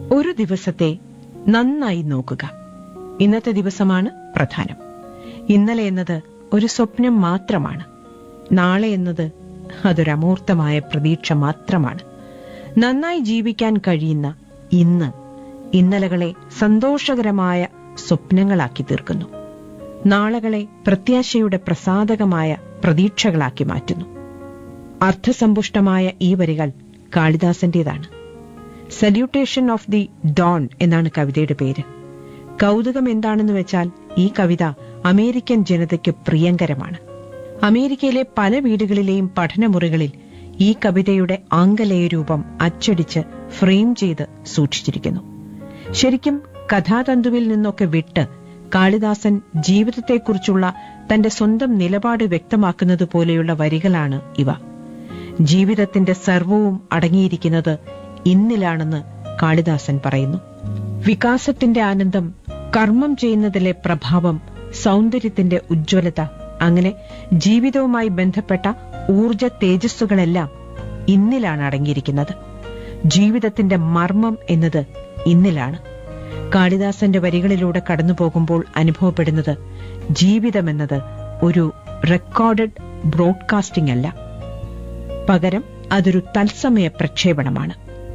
ഒരു ദിവസത്തെ നന്നായി നോക്കുക ഇന്നത്തെ ദിവസമാണ് പ്രധാനം ഇന്നലെ എന്നത് ഒരു സ്വപ്നം മാത്രമാണ് നാളെ എന്നത് അതൊരു അമൂർത്തമായ പ്രതീക്ഷ മാത്രമാണ് നന്നായി ജീവിക്കാൻ കഴിയുന്ന ഇന്ന് ഇന്നലകളെ സന്തോഷകരമായ സ്വപ്നങ്ങളാക്കി തീർക്കുന്നു നാളകളെ പ്രത്യാശയുടെ പ്രസാദകമായ പ്രതീക്ഷകളാക്കി മാറ്റുന്നു അർത്ഥസമ്പുഷ്ടമായ ഈ വരികൾ കാളിദാസന്റേതാണ് സല്യൂട്ടേഷൻ ഓഫ് ദി ഡോൺ എന്നാണ് കവിതയുടെ പേര് കൗതുകം എന്താണെന്ന് വെച്ചാൽ ഈ കവിത അമേരിക്കൻ ജനതയ്ക്ക് പ്രിയങ്കരമാണ് അമേരിക്കയിലെ പല വീടുകളിലെയും പഠനമുറികളിൽ ഈ കവിതയുടെ ആംഗലേയ രൂപം അച്ചടിച്ച് ഫ്രെയിം ചെയ്ത് സൂക്ഷിച്ചിരിക്കുന്നു ശരിക്കും കഥാതന്തുവിൽ നിന്നൊക്കെ വിട്ട് കാളിദാസൻ ജീവിതത്തെക്കുറിച്ചുള്ള തന്റെ സ്വന്തം നിലപാട് വ്യക്തമാക്കുന്നത് പോലെയുള്ള വരികളാണ് ഇവ ജീവിതത്തിന്റെ സർവവും അടങ്ങിയിരിക്കുന്നത് ഇന്നിലാണെന്ന് കാളിദാസൻ പറയുന്നു വികാസത്തിന്റെ ആനന്ദം കർമ്മം ചെയ്യുന്നതിലെ പ്രഭാവം സൗന്ദര്യത്തിന്റെ ഉജ്ജ്വലത അങ്ങനെ ജീവിതവുമായി ബന്ധപ്പെട്ട ഊർജ തേജസ്സുകളെല്ലാം ഇന്നിലാണ് അടങ്ങിയിരിക്കുന്നത് ജീവിതത്തിന്റെ മർമ്മം എന്നത് ഇന്നിലാണ് കാളിദാസന്റെ വരികളിലൂടെ കടന്നു പോകുമ്പോൾ അനുഭവപ്പെടുന്നത് ജീവിതമെന്നത് ഒരു റെക്കോർഡഡ് ബ്രോഡ്കാസ്റ്റിംഗ് അല്ല പകരം അതൊരു തത്സമയ പ്രക്ഷേപണമാണ്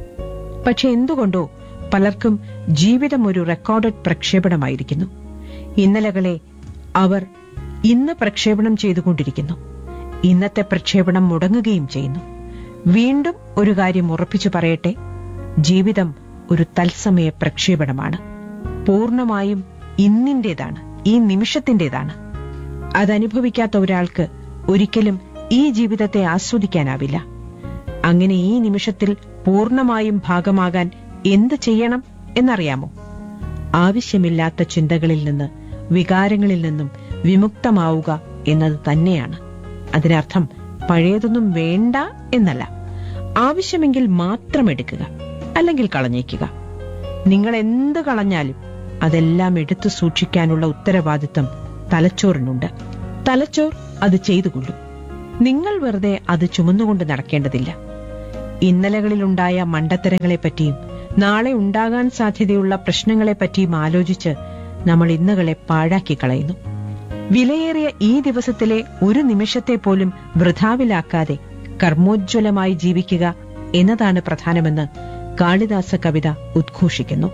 പക്ഷെ എന്തുകൊണ്ടോ പലർക്കും ജീവിതം ഒരു റെക്കോർഡഡ് പ്രക്ഷേപണമായിരിക്കുന്നു ഇന്നലകളെ അവർ ഇന്ന് പ്രക്ഷേപണം ചെയ്തുകൊണ്ടിരിക്കുന്നു ഇന്നത്തെ പ്രക്ഷേപണം മുടങ്ങുകയും ചെയ്യുന്നു വീണ്ടും ഒരു കാര്യം ഉറപ്പിച്ചു പറയട്ടെ ജീവിതം ഒരു തത്സമയ പ്രക്ഷേപണമാണ് പൂർണ്ണമായും ഇന്നിന്റേതാണ് ഈ നിമിഷത്തിന്റേതാണ് അതനുഭവിക്കാത്ത ഒരാൾക്ക് ഒരിക്കലും ഈ ജീവിതത്തെ ആസ്വദിക്കാനാവില്ല അങ്ങനെ ഈ നിമിഷത്തിൽ പൂർണ്ണമായും ഭാഗമാകാൻ എന്ത് ചെയ്യണം എന്നറിയാമോ ആവശ്യമില്ലാത്ത ചിന്തകളിൽ നിന്ന് വികാരങ്ങളിൽ നിന്നും വിമുക്തമാവുക എന്നത് തന്നെയാണ് അതിനർത്ഥം പഴയതൊന്നും വേണ്ട എന്നല്ല ആവശ്യമെങ്കിൽ മാത്രം എടുക്കുക അല്ലെങ്കിൽ കളഞ്ഞേക്കുക നിങ്ങൾ എന്ത് കളഞ്ഞാലും അതെല്ലാം എടുത്തു സൂക്ഷിക്കാനുള്ള ഉത്തരവാദിത്തം തലച്ചോറിനുണ്ട് തലച്ചോർ അത് ചെയ്തുകൊള്ളും നിങ്ങൾ വെറുതെ അത് ചുമന്നുകൊണ്ട് നടക്കേണ്ടതില്ല ഇന്നലകളിലുണ്ടായ മണ്ടത്തരങ്ങളെപ്പറ്റിയും നാളെ ഉണ്ടാകാൻ സാധ്യതയുള്ള പ്രശ്നങ്ങളെപ്പറ്റിയും ആലോചിച്ച് നമ്മൾ ഇന്നുകളെ പാഴാക്കി കളയുന്നു വിലയേറിയ ഈ ദിവസത്തിലെ ഒരു നിമിഷത്തെ പോലും വൃഥാവിലാക്കാതെ കർമ്മോജ്വലമായി ജീവിക്കുക എന്നതാണ് പ്രധാനമെന്ന് കാളിദാസ കവിത ഉദ്ഘോഷിക്കുന്നു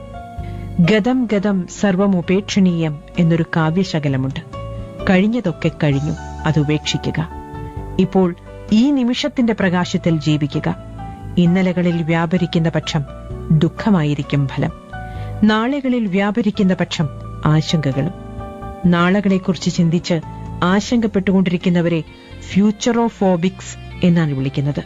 ഗതം ഗതം സർവമുപേക്ഷണീയം എന്നൊരു കാവ്യശകലമുണ്ട് കഴിഞ്ഞതൊക്കെ കഴിഞ്ഞു അത് ഉപേക്ഷിക്കുക ഇപ്പോൾ ഈ നിമിഷത്തിന്റെ പ്രകാശത്തിൽ ജീവിക്കുക ഇന്നലകളിൽ വ്യാപരിക്കുന്ന പക്ഷം ദുഃഖമായിരിക്കും ഫലം നാളുകളിൽ വ്യാപരിക്കുന്ന പക്ഷം ആശങ്കകളും നാളകളെക്കുറിച്ച് ചിന്തിച്ച് ആശങ്കപ്പെട്ടുകൊണ്ടിരിക്കുന്നവരെ ഫ്യൂച്ചറോഫോബിക്സ് എന്നാണ് വിളിക്കുന്നത്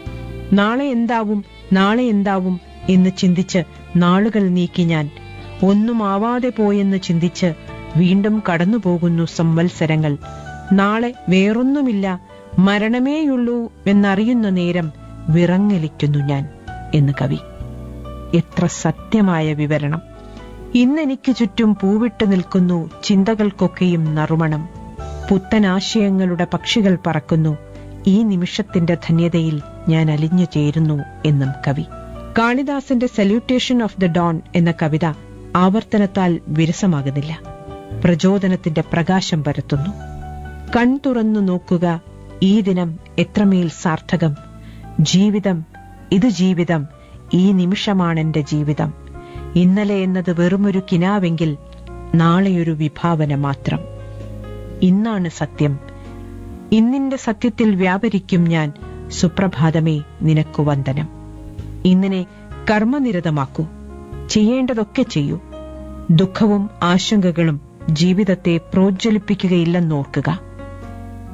നാളെ എന്താവും നാളെ എന്താവും എന്ന് ചിന്തിച്ച് നാളുകൾ നീക്കി ഞാൻ ഒന്നും ആവാതെ പോയെന്ന് ചിന്തിച്ച് വീണ്ടും കടന്നുപോകുന്നു സംവത്സരങ്ങൾ നാളെ വേറൊന്നുമില്ല മരണമേയുള്ളൂ എന്നറിയുന്ന നേരം വിറങ്ങലിക്കുന്നു ഞാൻ എന്ന് കവി എത്ര സത്യമായ വിവരണം ഇന്നെനിക്ക് ചുറ്റും പൂവിട്ട് നിൽക്കുന്നു ചിന്തകൾക്കൊക്കെയും നറുമണം പുത്തനാശയങ്ങളുടെ പക്ഷികൾ പറക്കുന്നു ഈ നിമിഷത്തിന്റെ ധന്യതയിൽ ഞാൻ അലിഞ്ഞു ചേരുന്നു എന്നും കവി കാളിദാസന്റെ സല്യൂട്ടേഷൻ ഓഫ് ദ ഡോൺ എന്ന കവിത ആവർത്തനത്താൽ വിരസമാകുന്നില്ല പ്രചോദനത്തിന്റെ പ്രകാശം പരത്തുന്നു കൺ തുറന്നു നോക്കുക ഈ ദിനം എത്രമേൽ സാർത്ഥകം ജീവിതം ഇത് ജീവിതം ഈ നിമിഷമാണെന്റെ ജീവിതം ഇന്നലെ എന്നത് വെറുമൊരു കിനാവെങ്കിൽ നാളെയൊരു വിഭാവന മാത്രം ഇന്നാണ് സത്യം ഇന്നിന്റെ സത്യത്തിൽ വ്യാപരിക്കും ഞാൻ സുപ്രഭാതമേ നിനക്കു വന്ദനം ഇന്നിനെ കർമ്മനിരതമാക്കൂ ചെയ്യേണ്ടതൊക്കെ ചെയ്യൂ ദുഃഖവും ആശങ്കകളും ജീവിതത്തെ പ്രോജ്വലിപ്പിക്കുകയില്ലെന്നോർക്കുക